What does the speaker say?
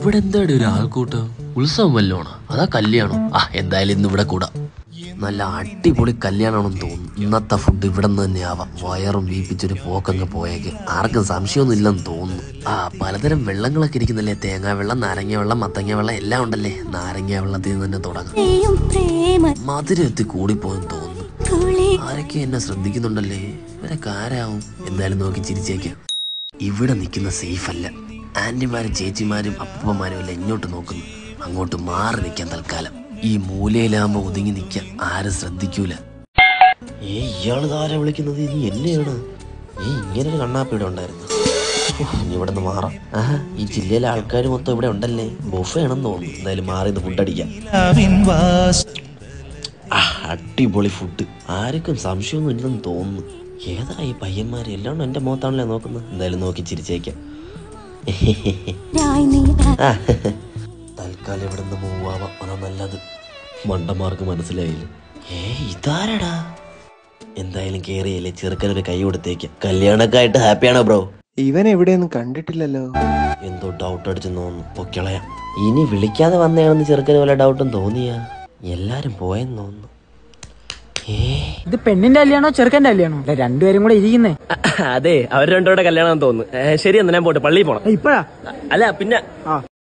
ഇവിടെ എന്താടി ഒരു ആൾക്കൂട്ടം ഉത്സവം വല്ലോണോ അതാ കല്യാണം ആ എന്തായാലും ഇന്ന് ഇവിടെ കൂടാ നല്ല അടിപൊളി കല്യാണമാണെന്ന് തോന്നുന്നു ഇന്നത്തെ ഫുഡ് ഇവിടെ നിന്ന് തന്നെ ആവാം വയറും വീപ്പിച്ചൊരു പോക്കങ്ങ് പോയേക്ക് ആർക്കും സംശയമൊന്നും ഇല്ലെന്ന് തോന്നുന്നു ആ പലതരം വെള്ളങ്ങളൊക്കെ ഇരിക്കുന്നല്ലേ തേങ്ങാ വെള്ളം നാരങ്ങ വെള്ളം മത്തങ്ങ വെള്ളം എല്ലാം ഉണ്ടല്ലേ നാരങ്ങ വെള്ളത്തിൽ നിന്ന് തന്നെ തുടങ്ങാം യും പ്രേമ മധുരം എത്തി കൂടിപ്പോയെന്ന് തോന്നുന്നു കുളി ആരൊക്കെ എന്നെ ശ്രദ്ധിക്കുന്നുണ്ടല്ലേ ഇവരൊക്കെ ആരാവും എന്തായാലും നോക്കി ചിരിച്ചേക്കാം ഇവിടെ നിൽക്കുന്ന സേഫ് അല്ല ആന്റിമാരും ചേച്ചിമാരും അപ്പൂപ്പന്മാരും എല്ലാം ഇങ്ങോട്ട് നോക്കുന്നു അങ്ങോട്ട് മാറി നിൽക്കാൻ തൽക്കാലം ഈ മൂലയിലാകുമ്പോ ഒതുങ്ങി നിൽക്കാൻ ആരും ശ്രദ്ധിക്കൂല ഏ ഇയാള് താര വിളിക്കുന്നത് നീ എന്നെയാണ് ഏ ഇങ്ങനെ ഒരു കണ്ണാപ്പിടെ ഉണ്ടായിരുന്നു ഉഫ്, ഇനി ഇവിടെ നിന്ന് മാറാം ആഹാ ഈ ജില്ലയിലെ ആൾക്കാർ മൊത്തം ഇവിടെ ഉണ്ടല്ലേ ബൊഫേ ആണെന്ന് തോന്നുന്നു എന്തായാലും മാറി നിന്ന് ഫുഡ് അടിക്കാം ആ, അടിപൊളി ഫുഡ് ആർക്കും സംശയമൊന്നും ഇല്ലെന്ന് തോന്നുന്നു ഏതാ ഈ പയ്യന്മാര് എല്ലാം എന്റെ മുഖത്താണല്ലേ നോക്കുന്നത് എന്തായാലും നോക്കി ചിരിച്ചേക്കാം രായി നീ ആ, തൽക്കാലം ഇവിടെ നിന്ന് മൂവാവാം അതാ നല്ലത് മണ്ടന്മാർക്ക് മനസ്സിലായില്ല ഏ ഇതാരടാ എന്തായാലും കേറിയല്ലേ ചെറുക്കനൊരു കൈ കൊടുത്തേക്കാം കല്യാണൊക്കെ ആയിട്ട് ഹാപ്പിയാണോ ബ്രോ ഇവൻ എവിടെയൊന്നും കണ്ടിട്ടില്ലല്ലോ എന്തോ ഡൗട്ട് അടിച്ചു തോന്നുന്നു പൊക്കളയാ ഇനി വിളിക്കാതെ വന്നയാണെന്ന് ചെറുക്കന് വല്ല ഡൗട്ടും തോന്നിയാ എല്ലാരും പോയെന്ന് തോന്നുന്നു ഏ ഇത് പെണ്ണിന്റെ കല്യാണോ ചെറുക്കന്റെ കല്യാണോ അല്ല രണ്ടുപേരും കൂടെ ഇരിക്കുന്നേ അതെ അവർ രണ്ടോടെ കല്യാണം തോന്നുന്നു ഏ, ശരി എന്നാ ഞാൻ പോട്ടെ പള്ളിയിൽ പോണം ഇപ്പഴാ അല്ല പിന്നെ ആ